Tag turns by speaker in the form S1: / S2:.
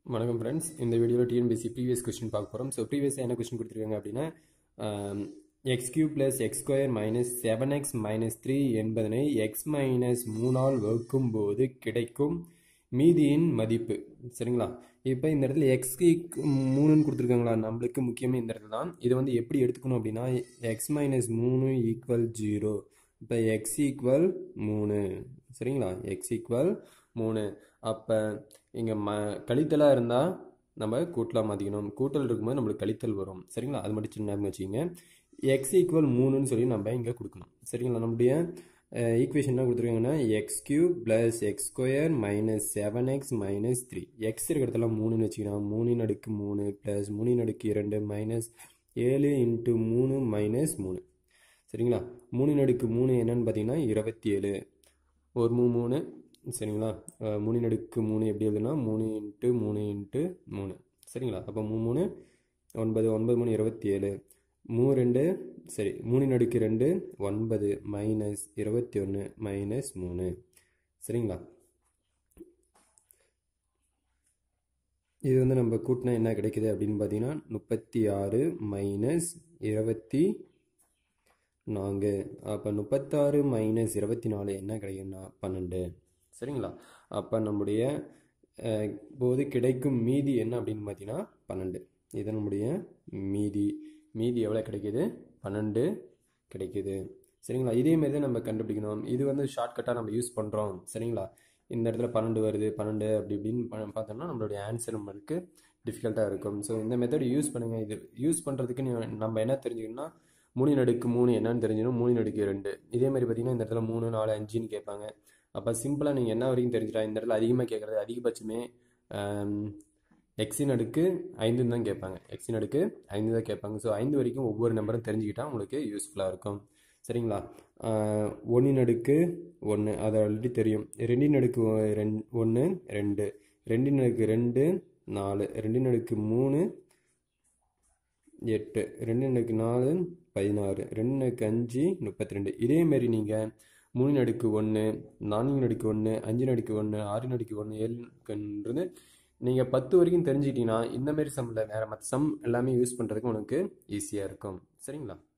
S1: வணக்கம் ஃப்ரெண்ட்ஸ் இந்த வீடியோவில் டிஎன்பிசி ப்ரீவியஸ் கொஸ்டின் பார்க்க போகிறோம் ஸோ ப்ரீவியஸாக என்ன கொஸ்டின் கொடுத்துருக்காங்க அப்படின்னா X cube plus X square minus seven X minus three என்பதனை எக்ஸ் மைனஸ் மூணால் வகுக்கும் போது கிடைக்கும் மீதியின் மதிப்பு சரிங்களா இப்போ இந்த இடத்துல எக்ஸ்க்கு மூணுன்னு கொடுத்துருக்காங்களா நம்மளுக்கு முக்கியமாக இந்த இடத்துல தான் இதை வந்து எப்படி எடுத்துக்கணும் அப்படின்னா எக்ஸ் மைனஸ் மூணு ஈக்குவல் ஜீரோ இப்போ எக்ஸ் ஈக்குவல் மூணு சரிங்களா எக்ஸ் ஈக்குவல் மூணு அப்போ இங்கே ம கழித்தலாக இருந்தால் நம்ம கூட்டலாக மாற்றிக்கணும் கூட்டல் இருக்கும்போது நம்மளுக்கு கழித்தல் வரும் சரிங்களா அது மட்டும் சின்ன வச்சுக்கோங்க எக்ஸ் ஈக்குவல் மூணுன்னு சொல்லி நம்ம இங்கே கொடுக்கணும் சரிங்களா நம்முடைய ஈக்குவேஷன் என்ன கொடுத்துருக்காங்கன்னா X cube plus X square minus seven X minus three X இருக்கிறதுல மூணுன்னு வச்சுக்கலாம் மூணின் அடுக்கு மூணு ப்ளஸ் மூணின் அடுக்கு இரண்டு மைனஸ் ஏழு இன்ட்டு மூணு மைனஸ் மூணு சரிங்களா மூணின் அடுக்கு மூணு என்னன்னு பார்த்தீங்கன்னா இருபத்தி ஏழு ஒரு மூணு மூணு சரிங்களா மூணின் அடுக்கு மூணு எப்படி எழுதுனா மூணு இன்ட்டு மூணு இன்ட்டு மூணு சரிங்களா அப்போ மூணு மூணு ஒன்பது ஒன்பது மூணு இருபத்தி ஏழு மூ ரெண்டு சரி மூணின் அடுக்கு ரெண்டு ஒன்பது மைனஸ் இருபத்தி ஒன்று மைனஸ் மூணு சரிங்களா இது வந்து நம்ம கூட்டினா என்ன கிடைக்குது அப்படின்னு பார்த்தீங்கன்னா முப்பத்தி ஆறு மைனஸ் இருபத்தி நான்கு அப்போ முப்பத்தாறு மைனஸ் இருபத்தி நாலு என்ன கிடைக்கும்னா பன்னெண்டு சரிங்களா அப்போ நம்முடைய போது கிடைக்கும் மீதி என்ன அப்படின்னு பார்த்தீங்கன்னா பன்னெண்டு இது நம்முடைய மீதி மீதி எவ்வளோ கிடைக்கிது பன்னெண்டு கிடைக்கிது சரிங்களா இதே மாதிரி தான் நம்ம கண்டுபிடிக்கணும் இது வந்து ஷார்ட்கட்டாக நம்ம யூஸ் பண்ணுறோம் சரிங்களா இந்த இடத்துல பன்னெண்டு வருது பன்னெண்டு அப்படி இப்படின்னு பார்த்தோம்னா நம்மளுடைய ஆன்சர் நம்மளுக்கு டிஃபிகல்ட்டாக இருக்கும் ஸோ இந்த மெத்தட் யூஸ் பண்ணுங்கள் இது யூஸ் பண்ணுறதுக்கு நம்ம என்ன தெரிஞ்சுக்கணும்னா மூணின் அடுக்கு மூணு என்னன்னு தெரிஞ்சிடும் மூணின் அடுக்கு ரெண்டு இதே மாதிரி பார்த்தீங்கன்னா இந்த இடத்துல மூணு நாலு அஞ்சுன்னு கேட்பாங்க அப்போ சிம்பிளாக நீங்கள் என்ன வரைக்கும் தெரிஞ்சிட்டா இந்த இடத்துல அதிகமாக கேட்குறது அதிகபட்சமே எக்ஸின் அடுக்கு ஐந்துன்னு தான் கேட்பாங்க எக்ஸின் அடுக்கு ஐந்து தான் கேட்பாங்க ஸோ ஐந்து வரைக்கும் ஒவ்வொரு நம்பரும் தெரிஞ்சுக்கிட்டா உங்களுக்கு யூஸ்ஃபுல்லாக இருக்கும் சரிங்களா ஒன்றின் அடுக்கு ஒன்று அது ஆல்ரெடி தெரியும் ரெண்டின் அடுக்கு ரெண் ஒன்று ரெண்டு ரெண்டின் அடுக்கு ரெண்டு நாலு ரெண்டின் அடுக்கு மூணு எட்டு ரெண்டு அடுக்கு நாலு பதினாறு ரெண்டு அடுக்கு அஞ்சு முப்பத்தி ரெண்டு இதேமாரி நீங்கள் மூணு அடுக்கு ஒன்று நான்கு அடுக்கு ஒன்று அஞ்சு அடுக்கு ஒன்று ஆறு அடுக்கு ஒன்று ஏழுன்றது நீங்கள் பத்து வரைக்கும் தெரிஞ்சுக்கிட்டீங்கன்னா இந்தமாரி சம்மில் வேறு மற்ற சம் எல்லாமே யூஸ் பண்ணுறதுக்கு உனக்கு ஈஸியாக இருக்கும் சரிங்களா